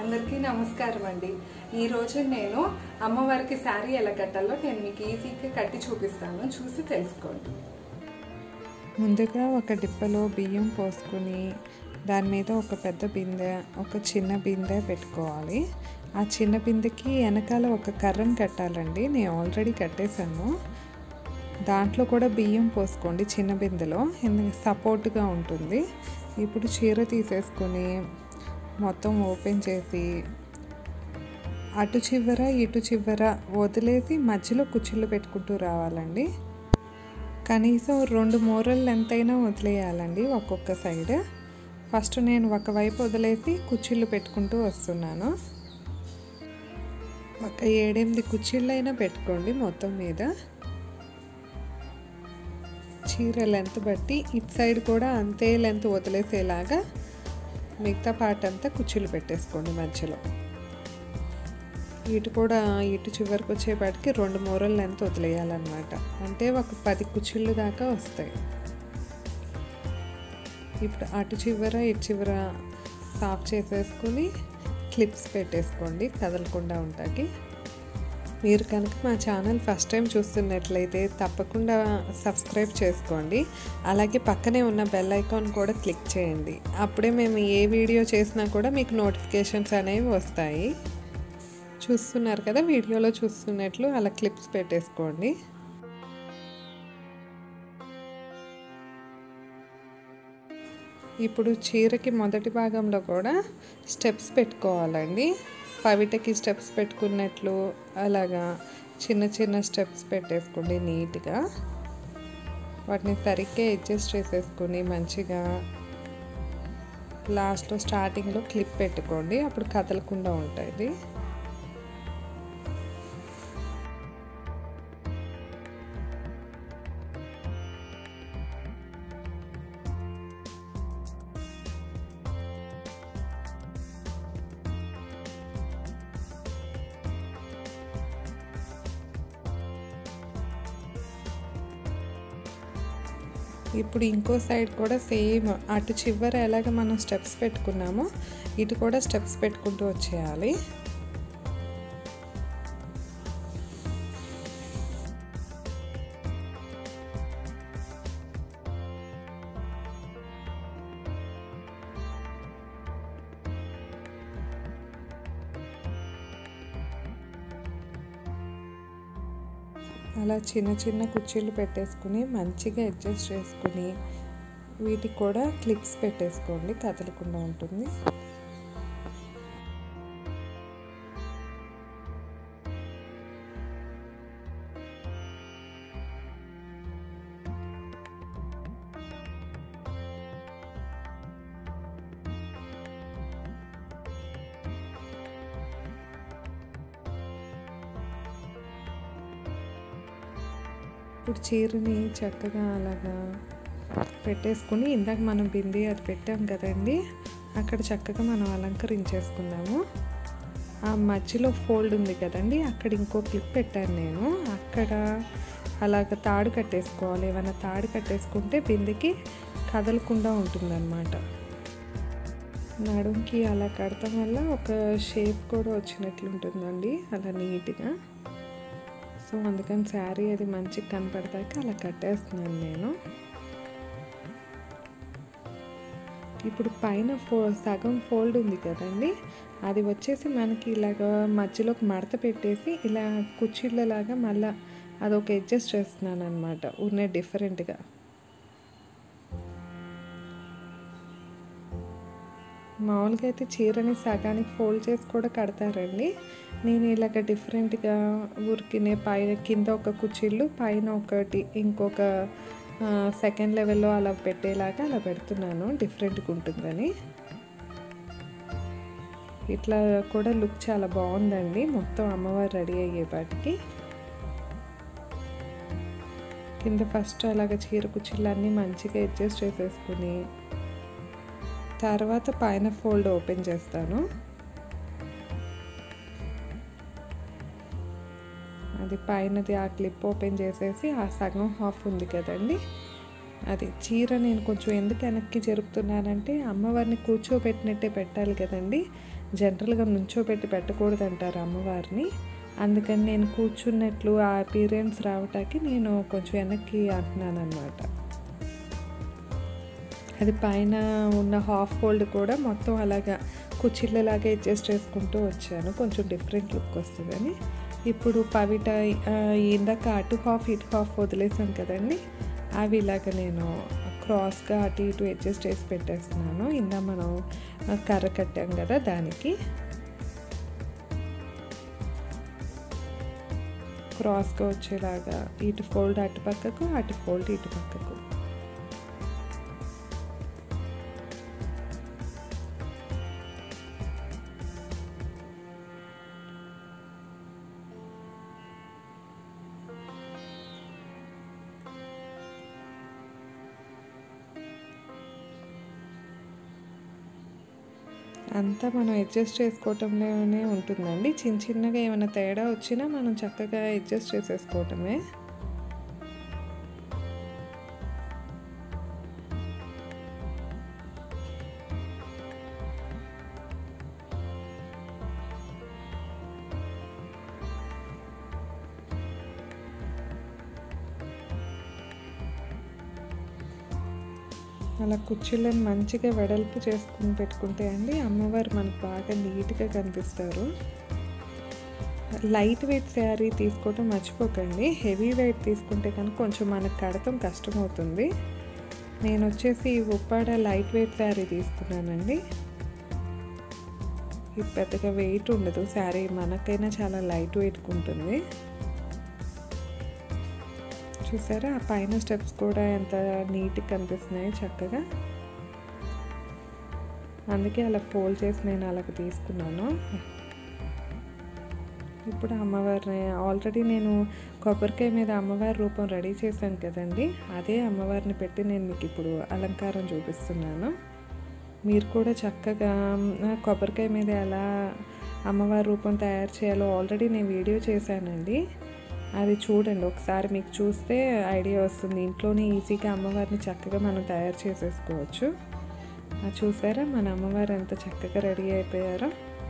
అందరికీ నమస్కారం అండి ఈరోజు నేను అమ్మవారికి శారీ ఎలా కట్టాలో నేను మీకు ఈజీగా కట్టి చూపిస్తాను చూసి తెలుసుకోండి ముందుగా ఒక డిప్పలో బియ్యం పోసుకుని దాని మీద ఒక పెద్ద బిందె ఒక చిన్న బిందె పెట్టుకోవాలి ఆ చిన్న బిందెకి వెనకాల ఒక కర్రను కట్టాలండి నేను ఆల్రెడీ కట్టేశాను దాంట్లో కూడా బియ్యం పోసుకోండి చిన్న బిందెలో ఎందుకంటే సపోర్ట్గా ఉంటుంది ఇప్పుడు చీర తీసేసుకొని మొత్తం ఓపెన్ చేసి అటు చివర ఇటు చివర వదిలేసి మధ్యలో కుచ్చిళ్ళు పెట్టుకుంటూ రావాలండి కనీసం రెండు మూరలు ఎంతైనా వదిలేయాలండి ఒక్కొక్క సైడ్ ఫస్ట్ నేను ఒకవైపు వదిలేసి కుచ్చిళ్ళు పెట్టుకుంటూ వస్తున్నాను ఒక ఏడెనిమిది కుచ్చిళ్ళైనా పెట్టుకోండి మొత్తం మీద చీర లెంత్ బట్టి ఇటు సైడ్ కూడా అంతే లెంత్ వదిలేసేలాగా మిగతా పార్ట్ అంతా కుచ్చిళ్ళు పెట్టేసుకోండి మధ్యలో ఇటు కూడా ఇటు చివరికి వచ్చేపాటికి రెండు మూరలు లెంత్ వదిలేయాలన్నమాట అంటే ఒక పది కుచ్చిళ్ళు దాకా వస్తాయి ఇప్పుడు అటు చివర ఇటు చివర సాఫ్ చేసేసుకుని క్లిప్స్ పెట్టేసుకోండి కదలకుండా ఉంటాకి మీరు కనుక మా ఛానల్ ఫస్ట్ టైం చూస్తున్నట్లయితే తప్పకుండా సబ్స్క్రైబ్ చేసుకోండి అలాగే పక్కనే ఉన్న బెల్ ఐకాన్ కూడా క్లిక్ చేయండి అప్పుడే మేము ఏ వీడియో చేసినా కూడా మీకు నోటిఫికేషన్స్ అనేవి వస్తాయి చూస్తున్నారు కదా వీడియోలో చూస్తున్నట్లు అలా క్లిప్స్ పెట్టేసుకోండి ఇప్పుడు చీరకి మొదటి భాగంలో కూడా స్టెప్స్ పెట్టుకోవాలండి పవిటకి స్టెప్స్ పెట్టుకున్నట్లు అలాగా చిన్న చిన్న స్టెప్స్ పెట్టేసుకోండి నీట్గా వాటిని సరిగ్గా అడ్జస్ట్ చేసేసుకుని మంచిగా లాస్ట్లో స్టార్టింగ్లో క్లిప్ పెట్టుకోండి అప్పుడు కదలకుండా ఉంటుంది ఇప్పుడు ఇంకో సైడ్ కూడా సేమ్ అటు చివర ఎలాగ మనం స్టెప్స్ పెట్టుకున్నామో ఇటు కూడా స్టెప్స్ పెట్టుకుంటూ వచ్చేయాలి అలా చిన్న చిన్న కుర్చీలు పెట్టేసుకుని మంచిగా అడ్జస్ట్ చేసుకుని వీటికి కూడా క్లిప్స్ పెట్టేసుకోండి కదలకుండా ఉంటుంది ఇప్పుడు చీరని చక్కగా అలాగా పెట్టేసుకుని ఇందాక మనం బింది అది పెట్టాం కదండి అక్కడ చక్కగా మనం అలంకరించేసుకుందాము ఆ మధ్యలో ఫోల్డ్ ఉంది కదండి అక్కడ ఇంకో క్లిప్ పెట్టాను నేను అక్కడ అలాగ తాడు కట్టేసుకోవాలి ఏమైనా తాడు కట్టేసుకుంటే బిందెకి కదలకుండా ఉంటుందన్నమాట నడుంకి అలా కడటం వల్ల ఒక షేప్ కూడా వచ్చినట్లు ఉంటుందండి అలా నీట్గా సో అందుకని శారీ అది మంచిగా కనపడతాక అలా కట్టేస్తున్నాను నేను ఇప్పుడు పైన ఫో సగం ఫోల్డ్ ఉంది కదండి అది వచ్చేసి మనకి ఇలాగ మధ్యలోకి మడత పెట్టేసి ఇలా కుర్చీళ్ళలాగా మళ్ళా అదొక అడ్జస్ట్ చేస్తున్నాను అనమాట ఉన్న డిఫరెంట్గా మామూలుగా అయితే చీరని సగానికి ఫోల్డ్ చేసి కూడా కడతారండి నేను ఇలాగ డిఫరెంట్గా ఉరికినే పైన కింద ఒక కుర్చీళ్ళు పైన ఒకటి ఇంకొక సెకండ్ లెవెల్లో అలా పెట్టేలాగా అలా పెడుతున్నాను డిఫరెంట్గా ఉంటుందని ఇట్లా కూడా లుక్ చాలా బాగుందండి మొత్తం అమ్మవారు రెడీ అయ్యేపాటికి కింద ఫస్ట్ అలాగ చీర కుర్చీలు అన్నీ మంచిగా అడ్జస్ట్ చేసేసుకుని తర్వాత పైన ఫోల్డ్ ఓపెన్ చేస్తాను అది పైనది ఆ క్లిప్ ఓపెన్ చేసేసి ఆ సగం హాఫ్ ఉంది కదండి అది చీర నేను కొంచెం ఎందుకు వెనక్కి జరుపుతున్నానంటే అమ్మవారిని కూర్చోబెట్టినట్టే పెట్టాలి కదండి జనరల్గా నుంచోబెట్టి పెట్టకూడదు అంటారు అమ్మవారిని అందుకని నేను కూర్చున్నట్లు ఆ అపీరియన్స్ రావటానికి నేను కొంచెం వెనక్కి అంటున్నాను అనమాట అది పైన ఉన్న హాఫ్ ఫోల్డ్ కూడా మొత్తం అలాగా కుర్చీలలాగా అడ్జస్ట్ చేసుకుంటూ వచ్చాను కొంచెం డిఫరెంట్ లుక్ వస్తుందని ఇప్పుడు పవిట ఆ, ఇందాక అటు హాఫ్ ఇటు హాఫ్ వదిలేసాం కదండి అవి ఇలాగ నేను క్రాస్గా అటు ఇటు అడ్జస్ట్ చేసి పెట్టేస్తున్నాను ఇందా మనం ఆ, కర్ర కట్టాం కదా దానికి క్రాస్గా వచ్చేలాగా ఇటు ఫోల్డ్ అటు పక్కకు అటు ఫోల్డ్ ఇటు పక్కకు అంతా మనం అడ్జస్ట్ చేసుకోవటంలోనే ఉంటుందండి చిన్న చిన్నగా ఏమైనా తేడా వచ్చినా మనం చక్కగా అడ్జస్ట్ చేసేసుకోవటమే అలా కుర్చీలను మంచిగా వెడల్పు చేసుకుని పెట్టుకుంటే అండి అమ్మవారు మనకు బాగా నీట్గా కనిపిస్తారు లైట్ వెయిట్ శారీ తీసుకోవటం మర్చిపోకండి హెవీ వెయిట్ తీసుకుంటే కనుక కొంచెం మనకు కడతం కష్టమవుతుంది నేను వచ్చేసి ఉప్పాడ లైట్ వెయిట్ శారీ తీసుకున్నానండి ఇది పెద్దగా వెయిట్ ఉండదు శారీ మనకైనా చాలా లైట్ వెయిట్గా ఉంటుంది చూసారా ఆ పైన స్టెప్స్ కూడా ఎంత నీట్గా కనిపిస్తున్నాయి చక్కగా అందుకే అలా ఫోల్డ్ చేసి నేను అలాగ తీసుకున్నాను ఇప్పుడు అమ్మవారిని ఆల్రెడీ నేను కొబ్బరికాయ మీద అమ్మవారి రూపం రెడీ చేశాను కదండి అదే అమ్మవారిని పెట్టి నేను మీకు ఇప్పుడు అలంకారం చూపిస్తున్నాను మీరు కూడా చక్కగా ఆ, కొబ్బరికాయ మీద ఎలా అమ్మవారి రూపం తయారు చేయాలో ఆల్రెడీ నేను వీడియో చేశానండి అది చూడండి ఒకసారి మీకు చూస్తే ఐడియా వస్తుంది ఇంట్లోనే ఈజీగా అమ్మవారిని చక్కగా మనం తయారు చేసేసుకోవచ్చు అది చూసారా మన అమ్మవారు ఎంత చక్కగా రెడీ అయిపోయారో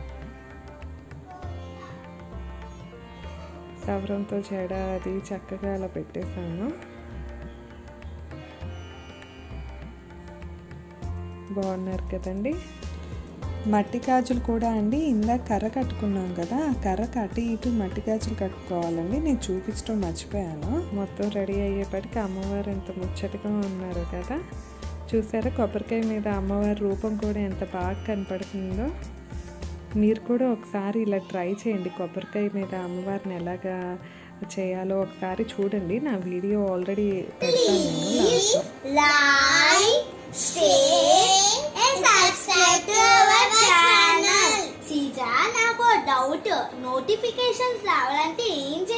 సవరంతో జడ అది చక్కగా అలా పెట్టేశాను బాగున్నారు కదండి మట్టి గాజులు కూడా అండి ఇందాక కర్ర కట్టుకున్నాం కదా ఆ కర్రకు అటు ఇటు మట్టి గాజులు కట్టుకోవాలండి నేను చూపించడం మర్చిపోయాను మొత్తం రెడీ అయ్యేపటికి అమ్మవారు ఎంత ముచ్చటగా ఉన్నారు కదా చూసారా కొబ్బరికాయ మీద అమ్మవారి రూపం కూడా ఎంత బాగా కనపడుతుందో మీరు కూడా ఒకసారి ఇలా ట్రై చేయండి కొబ్బరికాయ మీద అమ్మవారిని ఎలాగా చేయాలో ఒకసారి చూడండి నా వీడియో ఆల్రెడీ పెడతాను నేను లాస్ట్లో like, share, and subscribe to our channel. సీజా నాకు డౌట్ నోటిఫికేషన్స్ రావాలంటే ఏం